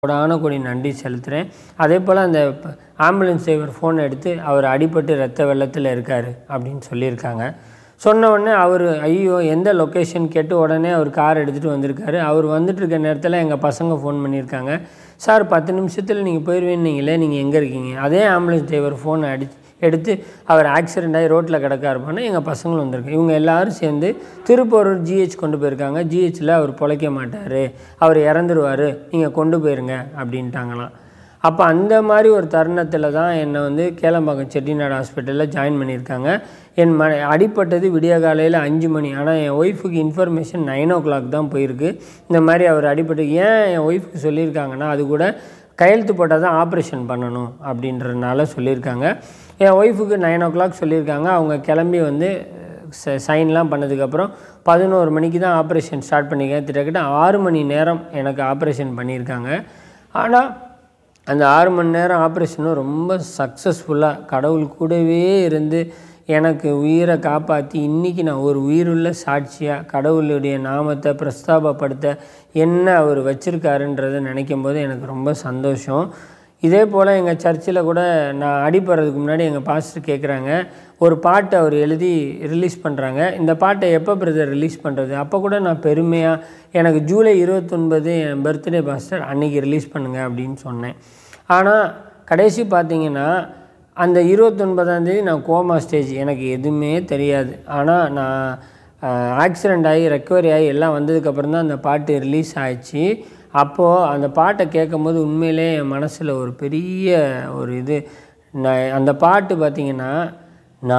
கோடான கோடி நன்றி செலுத்துகிறேன் அதே போல் அந்த ப- ஆம்புலன்ஸ் டிரைவர் ஃபோன் எடுத்து அவர் அடிபட்டு ரத்த வெள்ளத்தில் இருக்கார் அப்படின்னு சொல்லியிருக்காங்க சொன்ன உடனே அவர் ஐயோ எந்த லொக்கேஷன் கேட்டு உடனே அவர் கார் எடுத்துகிட்டு வந்திருக்காரு அவர் வந்துட்டு இருக்க நேரத்தில் எங்கள் பசங்க ஃபோன் பண்ணியிருக்காங்க சார் பத்து நிமிஷத்தில் நீங்கள் போயிடுவீங்களே நீங்கள் எங்கே இருக்கீங்க அதே ஆம்புலன்ஸ் டிரைவர் ஃபோனை அடி எடுத்து அவர் ஆக்சிடென்ட் ஆகி ரோட்டில் கிடக்காருப்பான்னு எங்கள் பசங்களும் வந்திருக்கு இவங்க எல்லாரும் சேர்ந்து திருப்பூரூர் ஜிஹெச் கொண்டு போயிருக்காங்க ஜிஹெச்சில் அவர் பொழைக்க மாட்டார் அவர் இறந்துருவார் நீங்கள் கொண்டு போயிருங்க அப்படின்ட்டாங்களாம் அப்போ அந்த மாதிரி ஒரு தருணத்தில் தான் என்னை வந்து கேளம்பாக்கம் செட்டிநாடு ஹாஸ்பிட்டலில் ஜாயின் பண்ணியிருக்காங்க என் ம அடிப்பட்டது விடிய காலையில் அஞ்சு மணி ஆனால் என் ஒய்ஃபுக்கு இன்ஃபர்மேஷன் நைன் ஓ கிளாக் தான் போயிருக்கு இந்த மாதிரி அவர் அடிபட்டு ஏன் என் ஒய்ஃபுக்கு சொல்லியிருக்காங்கன்னா அது கூட கையெழுத்து போட்டால் தான் ஆப்ரேஷன் பண்ணணும் அப்படின்றனால சொல்லியிருக்காங்க என் ஒய்ஃபுக்கு நைன் ஓ கிளாக் சொல்லியிருக்காங்க அவங்க கிளம்பி வந்து ச சைன்லாம் பண்ணதுக்கப்புறம் பதினோரு மணிக்கு தான் ஆப்ரேஷன் ஸ்டார்ட் பண்ணியிருக்கேன் கிட்டத்தட்ட ஆறு மணி நேரம் எனக்கு ஆப்ரேஷன் பண்ணியிருக்காங்க ஆனால் அந்த ஆறு மணி நேரம் ஆப்ரேஷனும் ரொம்ப சக்ஸஸ்ஃபுல்லாக கடவுள் கூடவே இருந்து எனக்கு உயிரை காப்பாற்றி இன்றைக்கி நான் ஒரு உயிருள்ள சாட்சியாக கடவுளுடைய நாமத்தை பிரஸ்தாபப்படுத்த என்ன அவர் வச்சுருக்காருன்றதை நினைக்கும் போது எனக்கு ரொம்ப சந்தோஷம் இதே போல் எங்கள் சர்ச்சில் கூட நான் அடிப்படுறதுக்கு முன்னாடி எங்கள் பாஸ்டர் கேட்குறாங்க ஒரு பாட்டு அவர் எழுதி ரிலீஸ் பண்ணுறாங்க இந்த பாட்டை எப்போ பிரதர் ரிலீஸ் பண்ணுறது அப்போ கூட நான் பெருமையாக எனக்கு ஜூலை இருபத்தொன்பது என் பர்த்டே பாஸ்டர் அன்னைக்கு ரிலீஸ் பண்ணுங்க அப்படின்னு சொன்னேன் ஆனால் கடைசி பார்த்தீங்கன்னா அந்த இருபத்தொன்பதாம் தேதி நான் கோமா ஸ்டேஜ் எனக்கு எதுவுமே தெரியாது ஆனால் நான் ஆக்சிடெண்ட் ஆகி ரெக்கவரி ஆகி எல்லாம் வந்ததுக்கப்புறம் தான் அந்த பாட்டு ரிலீஸ் ஆயிடுச்சு அப்போது அந்த பாட்டை கேட்கும்போது உண்மையிலே என் மனசில் ஒரு பெரிய ஒரு இது நான் அந்த பாட்டு பார்த்திங்கன்னா